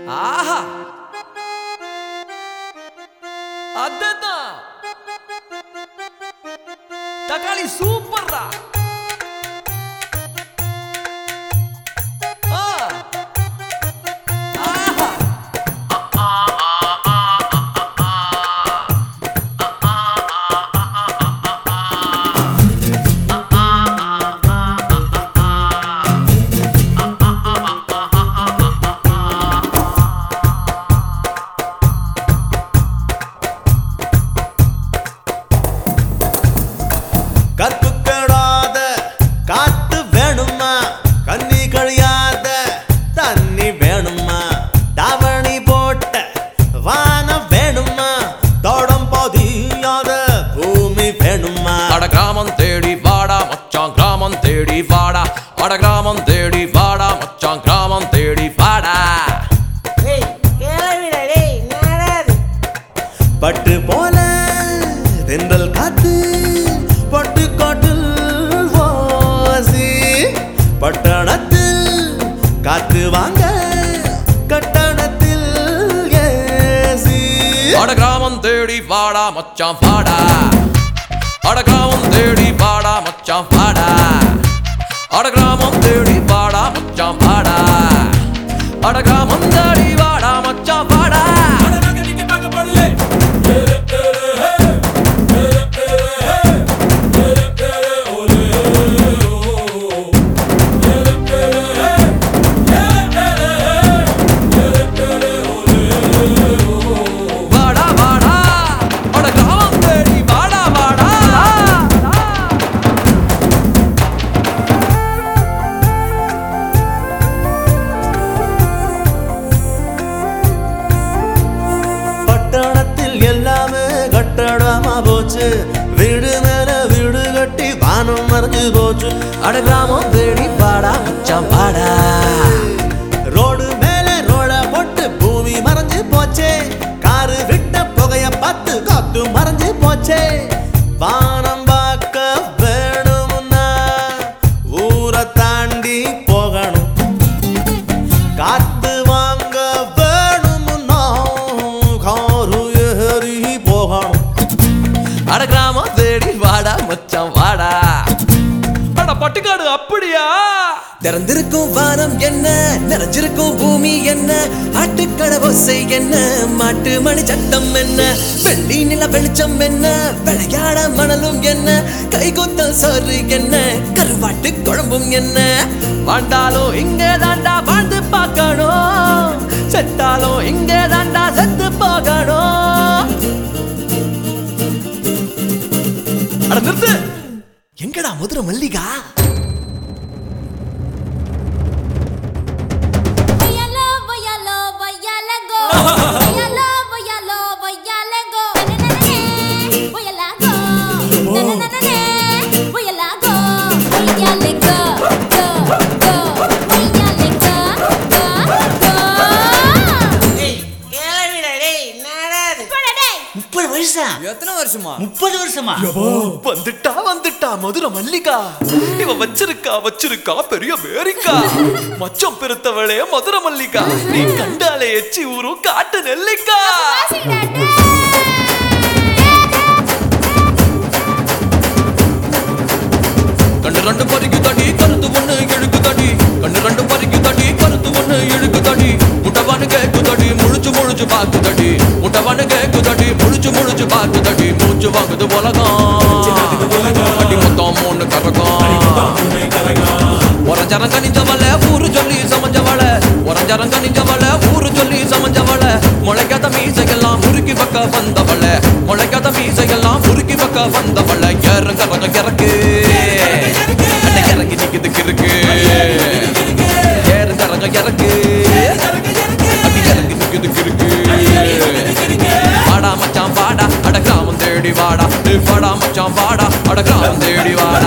ஆஹா அதுதான் தக்காளி சூப்பர்ரா ஆ. ஆஹா. கற்பு கெடாத காத்து வேணுமா கண்ணி கழியாத தண்ணி வேணுமா தாவணி போட்ட வானம் வேணுமா தோடம் பதியாத பூமி வேணுமா அட கிராமம் தேடி வாடா மச்சான் கிராமம் தேடி வாடா அட கிராமம் தேடி வாடா மச்சான் கிராமம் தேடி வாடா டேய் கிளவிடா டேய் நாடாது பட்டு போல தென்றல் காத்து பட்டு காட்டில் வாசி பட்டணத்தில் காத்து வாங்க கட்டணத்தில் ஏசி அட கிராமம் தேடி வாடா மச்சான் வாடா அட கிராமம் தேடி வாடா மச்சான் வாடா அட கிராமம் தேடி வாடா மச்சான் வாடா அட கிராமம் தேடி வாடா மச்சான் வாடா வாடா வாடா அட கிராமம் தேடி வாடா வாடா பட்டணத்தில் எல்லாமே கட்டடமா போச்சு வீடு மேல வீடு கட்டி வானம் மறைஞ்சு போச்சு அட கிராமம் தேடி வாடா மச்சான் வாடா ரோடு மேல ரோட போட்டு பூமி மறைஞ்சு போச்சே காரு விட்ட புகைய பார்த்து காத்து மறைஞ்சு போச்சே வானம் பார்க்க வேணும்னா ஊரை தாண்டி போகணும் காத்து வாங்க வேணும்னா காரு ஏறி போகணும் அட கிராமம் தேடி வாடா மச்சான் வாடா அட பட்டுக்காடு அப்படியா திறந்திருக்கும் வானம் என்ன நிறைஞ்சிருக்கும் பூமி என்ன ஆட்டுக்கடை ஓசை என்ன மாட்டு மணி சத்தம் என்ன வெள்ளி நில வெளிச்சம் என்ன விளையாட மணலும் என்ன கைகொத்தல் சோறு என்ன கருவாட்டு குழம்பும் என்ன வாழ்ந்தாலும் இங்கே தாண்டா வாழ்ந்து பார்க்கணும் செத்தாலும் இங்கே தாண்டா செத்து போகணும் அட நிறுத்து எங்கடா Madurai Mallika Voyalo, voyalo, voyalago. Voyalo, voyalo, voyalago. Na-na-na-na-na. Voyalago. Na-na-na-na-na. Voyalago. Voyalago. Go, go. Voyalago. Go, go. டேய் கிளவிடா டேய் நாடாது போடா டேய். முப்பது வருஷம் எத்தனை வருஷமா முப்பது வருஷமா வந்துட்டா வந்துட்டா மதுரை மல்லிகா இவ வச்சிருக்கா வச்சிருக்கா பெரிய வேரிக்கா மச்சம் பெருத்தவளே மதுரை மல்லிகா நீ கண்டாலே எச்சி ஊரும் காட்டு நெல்லிக்கா வாசிடா டேய். கண்ணு ரெண்டு பறிக்கு தடி கருத்து ஒண்ணு இழுக்கு தடி கண்ணு ரெண்டு பறிக்கு தடி கருத்து ஒண்ணு இழுக்கு தடி முட்டவானு கேக்கு தடி முழிச்சு முழிச்சு பாக்கு தடி முட்டவானு கேக்கு தடி முழிச்சு முழிச்சு பாக்கு தடி மூச்சு வாங்குது உலகம் அடி மொத்தம் மூணு கரகம் உரஞ்சரம் கனிஞ்சவள ஊரு சொல்லி சமஞ்சவள உரஞ்சரம் கனிஞ்சவள ஊரு சொல்லி சமஞ்சவள முளைக்காத மீசையெல்லாம் முறுக்கி பக்க வந்தவள முளைக்காத மீசையெல்லாம் முறுக்கி பக்க வந்தவள இறங்க ரகம் இறக்கு அட இறங்கி நிக்குது கிறுக்கு ஏறுங்க ரகம் இறக்கு அடி இறங்கி நிக்குது கிறுக்கு வாடா மச்சான் வாடா அட கிராமம் தேடி வாடா ஏய் வாடா மச்சான் வாடா அட கிராமம் தேடி வாடா